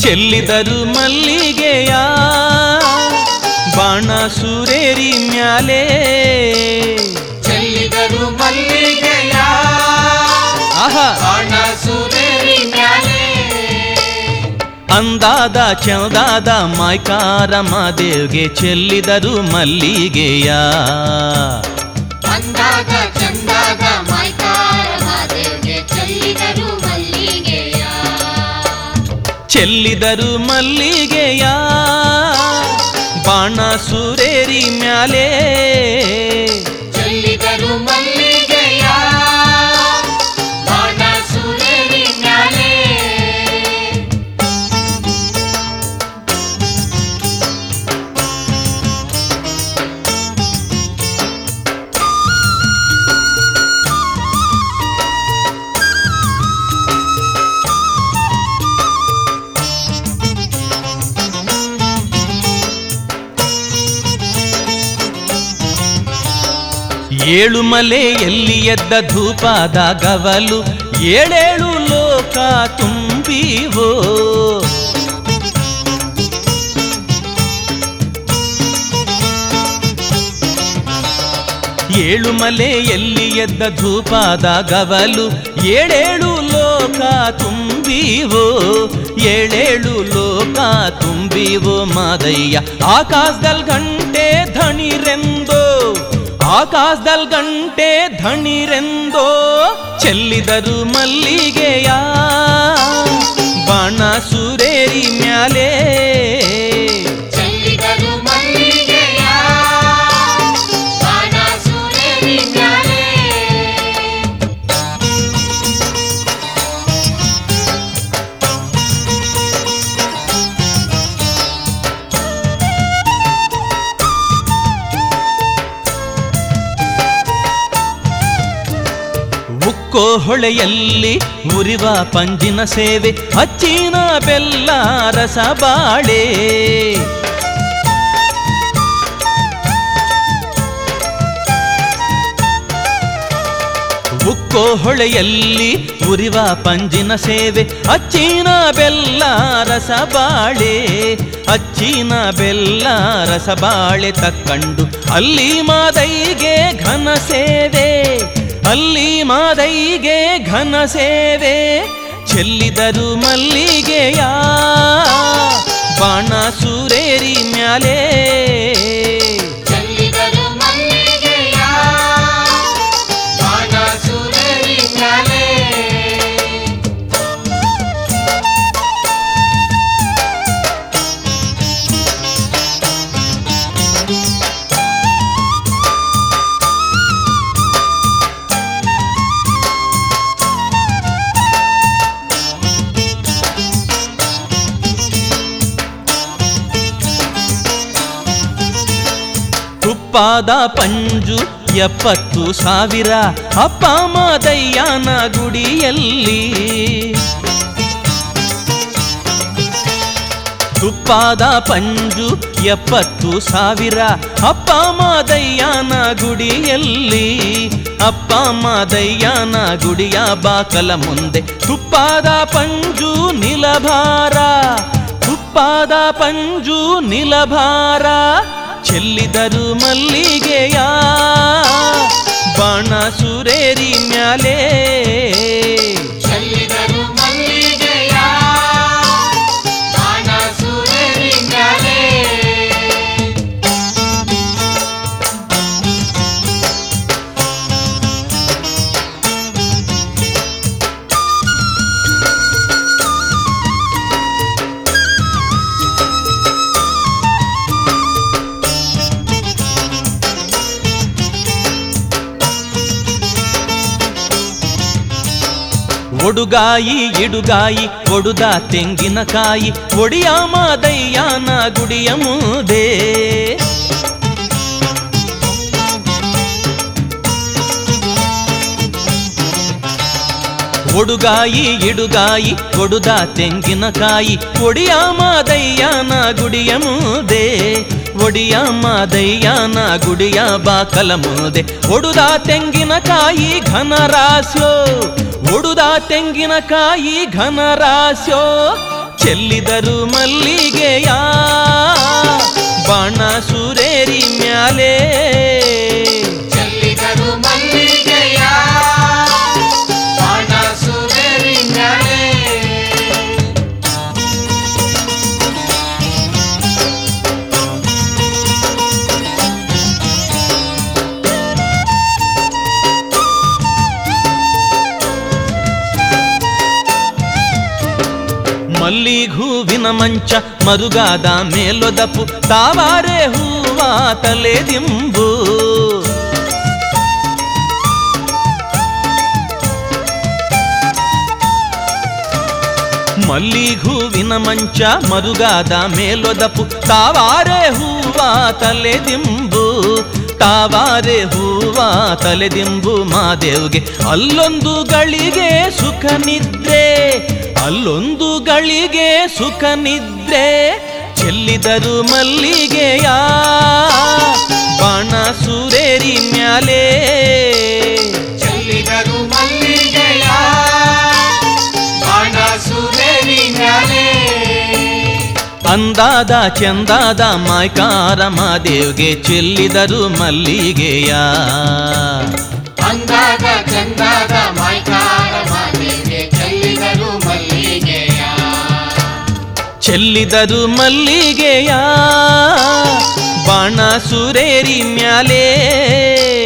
ಚೆಲ್ಲಿದರು ಮಲ್ಲಿಗೆಯ ಬಾಣ ಸುರೇರಿ ಮ್ಯಾಲೆ ಚೆಲ್ಲಿದರು ಮಲ್ಲಿಗೆಯ ಆಹಾ ಬಾಣ ಸುರೇರಿ ಮ್ಯಾಲೆ ಅಂದಾದ ಚಂದಾದ ಮಾಯ್ಕಾರ ಮಾದೇವ್ಗೆ ಚೆಲ್ಲಿದರು ಮಲ್ಲಿಗೆಯ ಅಂದಾಗ ಚಂದಾಗ ಮಾಯ್ಕಾರ ಮಾದೇವ್ಗೆ ಚೆಲ್ಲಿದರು ಮಲ್ಲಿಗೆಯ ಚೆಲ್ಲಿದರು ಮಲ್ಲಿಗೆಯ ಬಾಣ ಸುರೇರಿ ಮ್ಯಾಲೆ ಚೆಲ್ಲಿದರು ಮಲ್ಲಿಗೆಯ ಬಾಣ ಸುರೇರಿ ಮ್ಯಾಲೆ ಏಳು ಮಲೆಯಲ್ಲಿ ಎದ್ದ ಧೂಪದ ಗವಲು ಏಳೇಳು ಲೋಕ ತುಂಬಿವೋ ಏಳು ಮಲೆಯಲ್ಲಿ ಎದ್ದ ಧೂಪದ ಗವಲು ಏಳೇಳು ಲೋಕ ತುಂಬಿವೋ ಏಳೇಳು ಲೋಕ ತುಂಬಿವೋ ಮಾದಯ್ಯ ಆಕಾಶದಲ್ಲಿ ಗಂಟೆ ಧಣಿರೆಂದೋ ಆಕಾಶದಲ್ಲಿ ಗಂಟೆ ಧಣಿರೆಂದೋ ಚೆಲ್ಲಿದರು ಮಲ್ಲಿಗೆಯ ಬಾಣ ಸುರೇರಿ ಮ್ಯಾಲೆ ಚೆಲ್ಲಿದರು ಮಲ್ಲಿಗೆಯ ಬಾಣ ಸುರೇರಿ ಮ್ಯಾಲೆ ಉಕ್ಕೋ ಹೊಳೆಯಲ್ಲಿ ಉರಿವ ಪಂಜಿನ ಸೇವೆ ಹಚ್ಚಿನ ಬೆಲ್ಲ ರಸ ಬಾಳೆ ಉಕ್ಕೋ ಹೊಳೆಯಲ್ಲಿ ಉರಿವ ಪಂಜಿನ ಸೇವೆ ಅಚ್ಚಿನ ಬೆಲ್ಲ ರಸ ಬಾಳೆ ಅಚ್ಚಿನ ಬೆಲ್ಲ ರಸ ಬಾಳೆ ತಕ್ಕಂಡು ಅಲ್ಲಿ ಮಾದೈಗೆ ಘನ ಸೇವೆ ಅಲ್ಲಿ ಮಾದೈಗೆ ಘನ ಸೇವೆ ಚೆಲ್ಲಿದರು ಮಲ್ಲಿಗೆಯ ಬಾಣ ಸುರೇರಿ ಮ್ಯಾಲೆ ಚೆಲ್ಲಿದರು ಮಲ್ಲಿಗೆಯ ಬಾಣ ಸುರೇರಿ ಮ್ಯಾಲೆ ತುಪ್ಪಾದ ಪಂಜು ಎಪ್ಪತ್ತು ಸಾವಿರ ಅಪ್ಪ ಮಾದಯ್ಯನ ಗುಡಿಯಲ್ಲಿ ತುಪ್ಪಾದ ಪಂಜು ಎಪ್ಪತ್ತು ಸಾವಿರ ಅಪ್ಪ ಮಾದಯ್ಯನ ಗುಡಿಯಲ್ಲಿ ಅಪ್ಪ ಮಾದಯ್ಯನ ಗುಡಿಯ ಬಾಕಲ ಮುಂದೆ ತುಪ್ಪಾದ ಪಂಜು ನಿಲಭಾರ ತುಪ್ಪಾದ ಪಂಜು ನಿಲಭಾರ ಚೆಲ್ಲಿದರು ಮಲ್ಲಿಗೆಯ ಬಾಣ ಸುರೇರಿ ಮ್ಯಾಲೆ ಚೆಲ್ಲಿದರು ಮಲ್ಲಿಗೆಯ ಬಾಣ ಸುರೇರಿ ಮ್ಯಾಲೆ ಒಡುಗಾಯಿ ಇಡುಗಾಯಿ ಒಡುದ ತೆಂಗಿನಕಾಯಿ ಒಡಿಯ ಮಾದಯ್ಯನ ಗುಡಿಯ ಮುದೆ ಒಡುಗಾಯಿ ಇಡುಗಾಯಿ ಒಡುದ ತೆಂಗಿನಕಾಯಿ ಒಡಿಯ ಮಾದಯ್ಯನ ಗುಡಿಯ ಮುದೆ ಒಡಿಯ ಮಾದಯ್ಯನ ಗುಡಿಯ ಬಾಕಲ ಮುದೆ ಒಡುದ ತೆಂಗಿನಕಾಯಿ ಘನರಾಸ್ಯೋ ಒಡುದ ತೆಂಗಿನಕಾಯಿ ಘನರಾಸ್ಯೋ ಚೆಲ್ಲಿದರು ಮಲ್ಲಿಗೆಯ ಬಾಣ ಸುರೇರಿ ಮ್ಯಾಲೆ ಚೆಲ್ಲಿದರು ಮಲ್ಲಿಗೆಯ ಬಾಣ ಸುರೇರಿ ಮ್ಯಾಲೆ ಮಲ್ಲಿಘೂವಿನ ಮಂಚ ಮರುಗಾದ ಮೇಲೊದಪು ತಾವಾರೆ ಹೂವ ತಲೆದಿಂಬು ಮಲ್ಲಿಘೂವಿನ ಮಂಚ ಮರುಗಾದ ಮೇಲೊದಪು ತಾವಾರೆ ಹೂವ ತಲೆದಿಂಬು ತಾವಾರೆ ಹೂವ ತಲೆದಿಂಬು ಮಾದೇವ್ಗೆ ಅಲ್ಲೊಂದು ಗಳಿಗೆ ಸುಖ ನಿದ್ರೆ ಅಲ್ಲೊಂದು ಗಳಿಗೆ ಸುಖ ನಿದ್ರೆ ಚೆಲ್ಲಿದರು ಮಲ್ಲಿಗೆಯ ಬಾಣ ಸುರೇರಿ ಮ್ಯಾಲೆ ಚೆಲ್ಲಿದರು ಮಲ್ಲಿಗೆಯ ಬಾಣ ಸುರೇರಿ ಮ್ಯಾಲೆ ಅಂದಾದ ಚಂದಾದ ಮಾಯ್ಕಾರ ಮಾದೇವ್ಗೆ ಚೆಲ್ಲಿದರು ಮಲ್ಲಿಗೆಯ ಅಂದಾದ ಚಂದಾದ ಮಾಯ್ಕಾರ ಮಾತೆಗೆ ಚೆಲ್ಲಿದರು ಮಲ್ಲಿಗೆಯ ಚೆಲ್ಲಿದರು ಮಲ್ಲಿಗೆಯ ಬಾಣ ಸುರೇರಿ ಮ್ಯಾಲೆ